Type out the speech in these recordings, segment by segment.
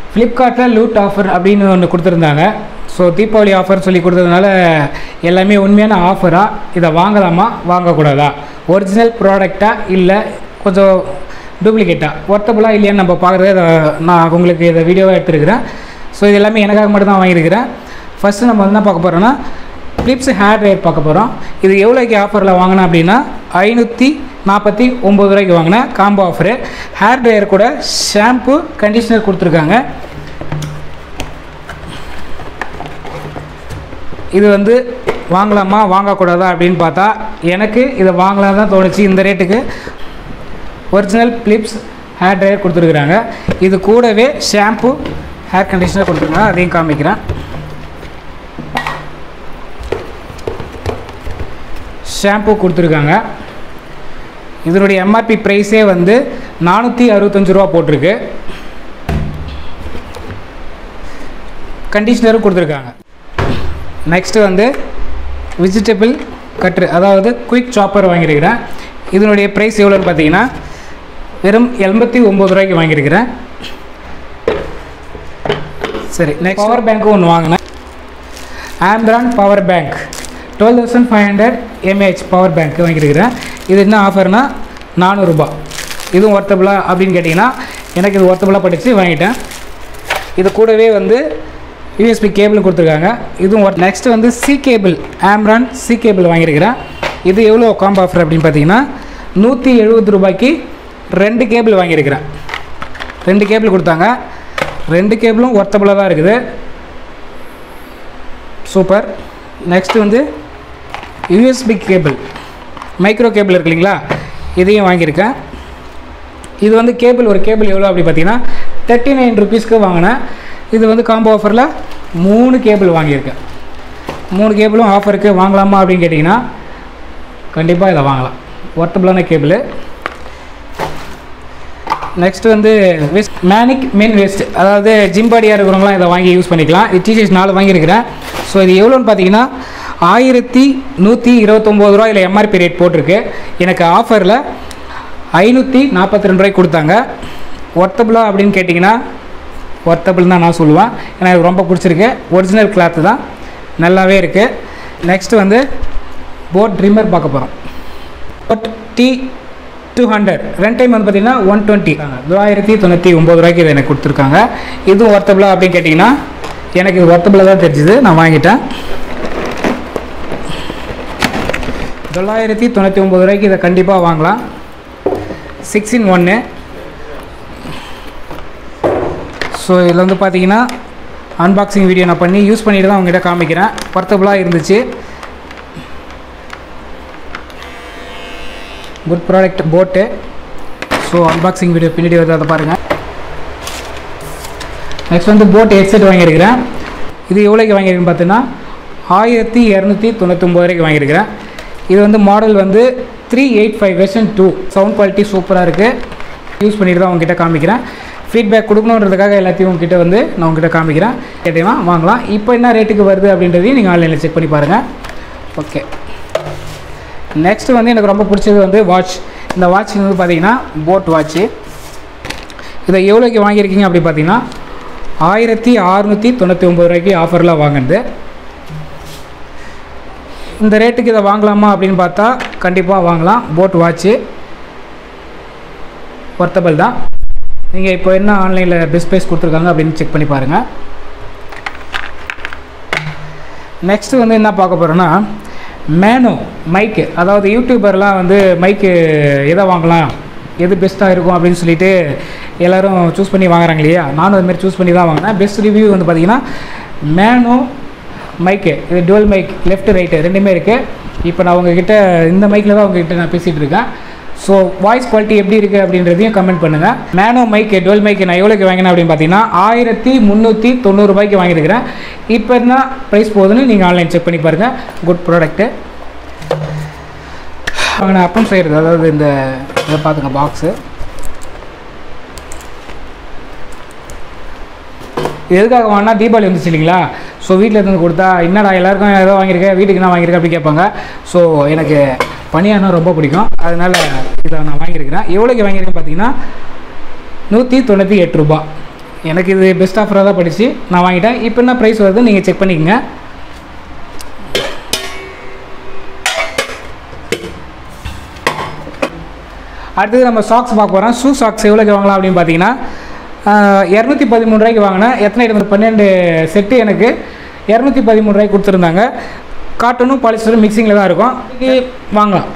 ஃப்ளிப்கார்ட்டில் loot offer அப்படின்னு ஒன்று கொடுத்துருந்தாங்க ஸோ தீபாவளி ஆஃபர் சொல்லி கொடுத்ததுனால எல்லாமே உண்மையான ஆஃபராக இதை வாங்கலாமா வாங்கக்கூடாதா ஒரிஜினல் ப்ராடக்டா இல்லை கொஞ்சம் டூப்ளிகேட்டா ஒர்த்தபுளாக இல்லையான்னு நம்ம பார்க்குறது இதை நான் உங்களுக்கு இதை வீடியோவாக எடுத்துருக்கிறேன் ஸோ இது எல்லாமே எனக்காக மட்டும் தான் வாங்கியிருக்கிறேன் ஃபஸ்ட்டு நம்ம என்ன பார்க்க போகிறோன்னா கிளிப்ஸ் ஹேர் ட்ரையர் பார்க்க போகிறோம் இது எவ்வளோக்கு ஆஃபரில் வாங்கினேன் அப்படின்னா ஐநூற்றி நாற்பத்தி ஒம்பது ரூபாய்க்கு வாங்கினேன் காம்போ ஆஃபரு ஹேர் ட்ரையர் கூட ஷாம்பு கண்டிஷ்னர் கொடுத்துருக்காங்க இது வந்து வாங்கலாமா வாங்கக்கூடாதா அப்படின்னு பார்த்தா எனக்கு இதை வாங்கலாம் தான் தோணுச்சு இந்த ரேட்டுக்கு ஒரிஜினல் பிளிப்ஸ் ஹேர் ட்ரையர் கொடுத்துருக்குறாங்க இது கூடவே ஷாம்பு ஹேர் கண்டிஷனர் கொடுத்துருக்காங்க அதையும் காமிக்கிறேன் ஷாம்பு கொடுத்துருக்காங்க இதனுடைய எம்ஆர்பி ப்ரைஸே வந்து நானூற்றி அறுபத்தஞ்சு ரூபா போட்டிருக்கு கண்டிஷ்னரும் கொடுத்துருக்காங்க நெக்ஸ்ட்டு வந்து வெஜிடபிள் கட்ரு அதாவது குயிக் சாப்பர் வாங்கியிருக்கிறேன் இதனுடைய ப்ரைஸ் எவ்வளோன்னு பார்த்தீங்கன்னா வெறும் எண்பத்தி ஒம்பது ரூபாய்க்கு வாங்கியிருக்கிறேன் சரி நெக்ஸ்ட் பவர் பேங்க்கும் ஒன்று வாங்கினேன் Ambrane power bank twelve thousand five hundred mAh power bank வாங்கியிருக்கிறேன் இது என்ன ஆஃபர்னா நானூறுரூபா இதுவும் ஒர்த்தபுளா அப்படின்னு கேட்டிங்கன்னா எனக்கு இது ஒர்த்தபுளாக படித்து வாங்கிட்டேன் இது கூடவே வந்து யூஎஸ்பி கேபிள் கொடுத்துருக்காங்க இதுவும் நெக்ஸ்ட் வந்து C cable Ambrane C cable வாங்கியிருக்கிறேன் இது எவ்வளோ காம்போ ஆஃபர் அப்படின்னு பார்த்தீங்கன்னா நூற்றி எழுபது ரூபாய்க்கு ரெண்டு கேபிள் வாங்கியிருக்கிறேன் ரெண்டு கேபிள் கொடுத்தாங்க ரெண்டு கேபிளும் ஒர்த்தபுளாக தான் இருக்குது சூப்பர் நெக்ஸ்ட்டு வந்து யூஎஸ்பி கேபிள் மைக்ரோ கேபிள் இருக்கு இல்லைங்களா இதையும் வாங்கியிருக்கேன் இது வந்து கேபிள் ஒரு கேபிள் எவ்வளோ அப்படி பார்த்தீங்கன்னா தேர்ட்டி நைன் ருபீஸ்க்கு வாங்கினேன் இது வந்து காம்போ ஆஃபரில் மூணு கேபிள் வாங்கியிருக்கேன் மூணு கேபிளும் ஆஃபருக்கு வாங்கலாமா அப்படின்னு கேட்டிங்கன்னா கண்டிப்பாக இதை வாங்கலாம் ஒர்த்தபுளான கேபிள் நெக்ஸ்ட் வந்து வெஸ்ட் மேனிக் மென் வேஸ்ட் அதாவது ஜிம் பாடியாக இருக்கிறவங்களாம் இதை வாங்கி யூஸ் பண்ணிக்கலாம் இது டிஷர்ட்ஸ் நாலு வாங்கியிருக்கிறேன் ஸோ இது எவ்வளோன்னு பார்த்தீங்கன்னா ஆயிரத்தி நூற்றி இருபத்தொம்போது ரூபா இல்லை எம்ஆர்பி ரேட் போட்டிருக்கு எனக்கு ஆஃபரில் ஐநூற்றி நாற்பத்தி ரெண்டு ரூபாய்க்கு கொடுத்தாங்க ஒர்த்தபுளா அப்படின்னு கேட்டிங்கன்னா ஒர்த்தபிள் தான் நான் சொல்லுவேன் ஏன்னா எனக்கு ரொம்ப பிடிச்சிருக்கு ஒரிஜினல் கிளாத்து தான் நல்லாவே இருக்குது நெக்ஸ்ட்டு வந்து போட் ட்ரிம்மர் பார்க்க போகிறோம் போட் டி டூ ஹண்ட்ரட் ரெண்டு டைம் வந்து பார்த்தீங்கன்னா ஒன் டுவெண்ட்டி தொள்ளாயிரத்தி தொண்ணூற்றி ஒம்பது ரூபாய்க்கு இதை எனக்கு கொடுத்துருக்காங்க இதுவும் ஒர்த்தபிளா அப்படின்னு கேட்டிங்கன்னா எனக்கு இது ஒர்த்தபிளாக தான் தெரிஞ்சுது நான் வாங்கிட்டேன் தொள்ளாயிரத்தி தொண்ணூற்றி ஒம்பது ரூபாய்க்கு இதை கண்டிப்பாக வாங்கலாம் சிக்ஸ் இன் ஒன்று ஸோ இதில் வந்து பார்த்தீங்கன்னா அன்பாக்சிங் வீடியோ நான் பண்ணி யூஸ் பண்ணிட்டு தான் உங்ககிட்ட காமிக்கிறேன் ஒர்த்தபுளாக இருந்துச்சு good product boAt so unboxing video பின்னாடி வருது அதை பாருங்கள் நெக்ஸ்ட் வந்து போட் ஹெட்செட் வாங்கியிருக்கிறேன் இது எவ்வளோக்கு வாங்கியிருக்கேன்னு பார்த்தீங்கன்னா ஆயிரத்தி இரநூத்தி தொண்ணூத்தொம்பது வரைக்கும் வாங்கியிருக்கிறேன் இது வந்து மாடல் வந்து three eight five version two sound quality சூப்பராக இருக்குது யூஸ் பண்ணிட்டு தான் உங்ககிட்ட காமிக்கிறேன் ஃபீட்பேக் கொடுக்கணுன்றதுக்காக எல்லாத்தையும் உங்ககிட்ட வந்து நான் உங்ககிட்ட காமிக்கிறேன் கேட்டீங்கன்னா வாங்கலாம் இப்போ என்ன ரேட்டுக்கு வருது அப்படின்றதையும் நீங்கள் ஆன்லைனில் செக் பண்ணி பாருங்கள் ஓகே நெக்ஸ்ட் வந்து எனக்கு ரொம்ப பிடிச்சது வந்து வாட்ச் இந்த வாட்ச் வந்து பார்த்தீங்கன்னா போட் வாட்ச்சு இதை எவ்வளோக்கு வாங்கியிருக்கீங்க அப்படி பார்த்தீங்கன்னா ஆயிரத்தி அறுநூற்றி தொண்ணூற்றி ஒம்பது ரூபாய்க்கு ஆஃபரில் வாங்கினது இந்த ரேட்டுக்கு இதை வாங்கலாமா அப்படின்னு பார்த்தா கண்டிப்பாக வாங்கலாம் போட் வாட்ச்சு ஒர்த்தபிள் தான் நீங்கள் இப்போ என்ன ஆன்லைனில் பெஸ்ட் ப்ரைஸ் கொடுத்துருக்காங்க அப்படின்னு செக் பண்ணி பாருங்கள் நெக்ஸ்ட்டு வந்து என்ன பார்க்க போகிறோன்னா மேனோ மைக்கு அதாவது யூடியூபர்லாம் வந்து மைக்கு எதை வாங்கலாம் எது பெஸ்ட்டாக இருக்கும் அப்படின்னு சொல்லிட்டு எல்லோரும் சூஸ் பண்ணி வாங்குறாங்க இல்லையா நானும் அதுமாரி சூஸ் பண்ணி தான் வாங்கினேன் பெஸ்ட் ரிவ்யூ வந்து பார்த்தீங்கன்னா மேனோ மைக்கு இது டுவல் மைக் லெஃப்ட் ரைட்டு ரெண்டுமே இருக்குது இப்போ நான் உங்ககிட்ட இந்த மைக்கில் தான் உங்ககிட்ட நான் பேசிகிட்டு இருக்கேன் ஸோ வாய்ஸ் குவாலிட்டி எப்படி இருக்குது அப்படின்றதையும் கமெண்ட் பண்ணுங்கள் மேனோ மைக் டுவெல் மைக் நான் எவ்வளோக்கு வாங்கினேன் அப்படின்னு பார்த்தீங்கன்னா ஆயிரத்தி முந்நூற்றி தொண்ணூறுபாய்க்கு வாங்கியிருக்கிறேன் இப்போ என்ன ப்ரைஸ் போகுதுன்னு நீங்கள் ஆன்லைன் செக் பண்ணி பாருங்கள் குட் ப்ராடக்ட்டு வாங்கின அப்பம் செய்கிறது அதாவது இந்த இதை பார்த்துங்க பாக்ஸு எதுக்காக வாங்கினா தீபாவளி வந்துச்சு இல்லைங்களா ஸோ வீட்டில் இருந்து கொடுத்தா என்னடா எல்லாருக்கும் ஏதோ வாங்கியிருக்கேன் வீட்டுக்கு என்ன வாங்கியிருக்கேன் அப்படி கேட்பாங்க ஸோ எனக்கு பனியானா ரொம்ப பிடிக்கும் அதனால் இதை நான் வாங்கியிருக்கிறேன் எவ்வளோக்கு வாங்கியிருக்கேன் பார்த்தீங்கன்னா நூற்றி தொண்ணூற்றி எட்டு ரூபா எனக்கு இது பெஸ்ட் ஆஃபராக தான் படிச்சு நான் வாங்கிட்டேன் இப்போ என்ன ப்ரைஸ் வருது நீங்கள் செக் பண்ணிக்கோங்க அடுத்தது நம்ம சாக்ஸ் பார்க்க போகிறோம் ஷூ சாக்ஸ் எவ்வளோக்கு வாங்கலாம் அப்படின்னு பார்த்தீங்கன்னா இரநூத்தி பதிமூணு ரூபாய்க்கு வாங்கினேன் எத்தனை இடம் பன்னெண்டு செட்டு எனக்கு இரநூத்தி பதிமூணு ரூபாய்க்கு கொடுத்துருந்தாங்க காட்டனும் பாலிஸ்டரும் மிக்சிங்கில் தான் இருக்கும் இது வாங்கலாம்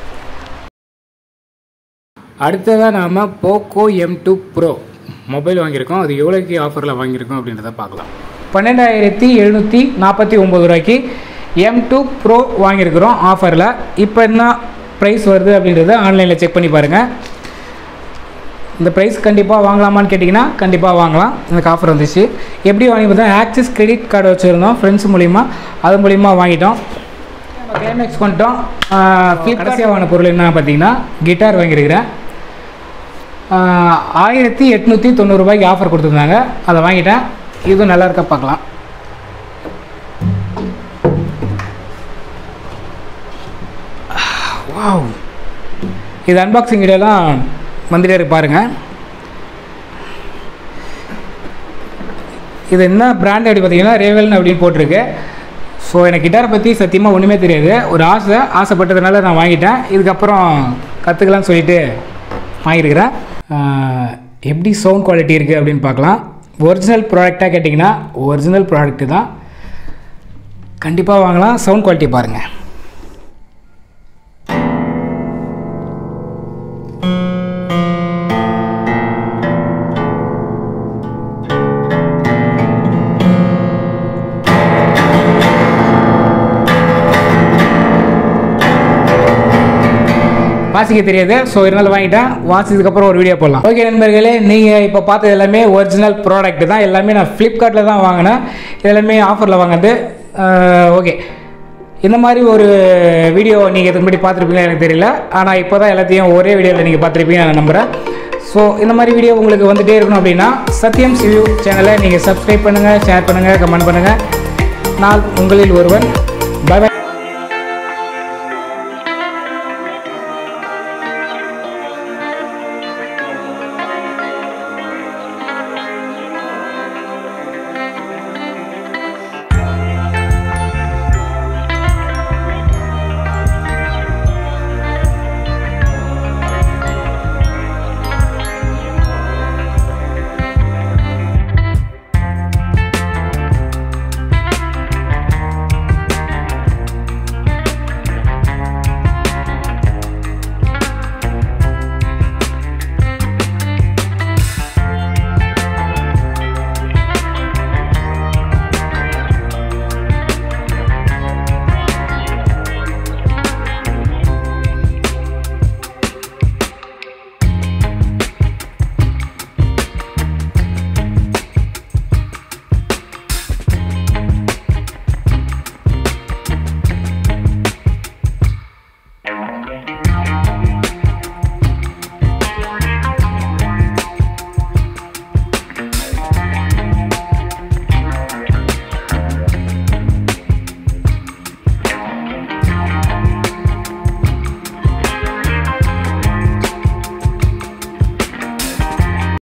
அடுத்ததாக நாம் Poco M two pro mobile வாங்கியிருக்கோம் அது எவ்வளோக்கு ஆஃபரில் வாங்கியிருக்கோம் அப்படின்றத பார்க்கலாம் பன்னெண்டாயிரத்தி எழுநூற்றி நாற்பத்தி ஒம்பது ரூபாய்க்கு எம் டூ ப்ரோ வாங்கியிருக்கிறோம் ஆஃபரில் இப்போ என்ன ப்ரைஸ் வருது அப்படின்றத ஆன்லைனில் செக் பண்ணி பாருங்கள் இந்த ப்ரைஸ் கண்டிப்பாக வாங்கலாமான்னு கேட்டிங்கன்னா கண்டிப்பாக வாங்கலாம் எனக்கு ஆஃபர் வந்துச்சு எப்படி வாங்கி பார்த்தா ஆக்சிஸ் கிரெடிட் கார்டு வச்சுருந்தோம் ஃப்ரெண்ட்ஸ் மூலிமா அது மூலிமா வாங்கிட்டோம் நம்ம கிளைமேக்ஸ் பண்ணிட்டோம் கடைசியாக வாங்கின பொருள் என்ன பார்த்தீங்கன்னா கிட்டார் வாங்கியிருக்கிறேன் ஆஹ், ஆயிரத்தி எட்நூற்றி தொண்ணூறுபாய்க்கு ஆஃபர் கொடுத்துருந்தாங்க அதை வாங்கிட்டேன் இதுவும் நல்லா இருக்கா பார்க்கலாம் வாவ் இது அன்பாக்சிங் வீடியோலாம் வந்துட்டே இருக்கு பாருங்க இது என்ன பிராண்ட் அப்படி பார்த்தீங்கன்னா ரேவல்னு அப்படின்னு போட்டிருக்கு ஸோ எனக்கு கிட்டாரை பற்றி சத்தியமாக ஒன்றுமே தெரியாது ஒரு ஆசை ஆசைப்பட்டதுனால நான் வாங்கிட்டேன் இதுக்கப்புறம் கற்றுக்கலாம்னு சொல்லிட்டு வாங்கியிருக்கிறேன் ஆஹ், எப்படி சவுண்ட் குவாலிட்டி இருக்குது அப்படின்னு பார்க்கலாம் ஒரிஜினல் ப்ராடக்டாக கேட்டிங்கன்னா ஒரிஜினல் ப்ராடக்ட்டு தான் கண்டிப்பாக வாங்கலாம் சவுண்ட் குவாலிட்டி பாருங்கள் வாசிக்க தெரியாது ஸோ இருந்தாலும் வாங்கிட்டேன் வாசிச்சதுக்கப்புறம் ஒரு வீடியோ போடலாம் ஓகே நண்பர்களே நீங்கள் இப்போ பார்த்தது எல்லாமே ஒரிஜினல் ப்ராடக்ட் தான் எல்லாமே நான் ஃப்ளிப்கார்ட்டில் தான் வாங்கினேன் இது எல்லாமே ஆஃபரில் வாங்கினது ஓகே இந்த மாதிரி ஒரு வீடியோ நீங்கள் இதுக்கு முன்னாடி பார்த்துருப்பீங்களா எனக்கு தெரியல ஆனால் இப்போ தான் எல்லாத்தையும் ஒரே வீடியோவில் நீங்கள் பார்த்துருப்பீங்க நான் நம்புகிறேன் ஸோ இந்த மாதிரி வீடியோ உங்களுக்கு வந்துகிட்டே இருக்கணும் அப்படின்னா சத்யம் சிவியூ சேனலை நீங்கள் சப்ஸ்கிரைப் பண்ணுங்கள் ஷேர் பண்ணுங்கள் கமெண்ட் பண்ணுங்கள் நான் உங்களில் ஒருவன் பை பை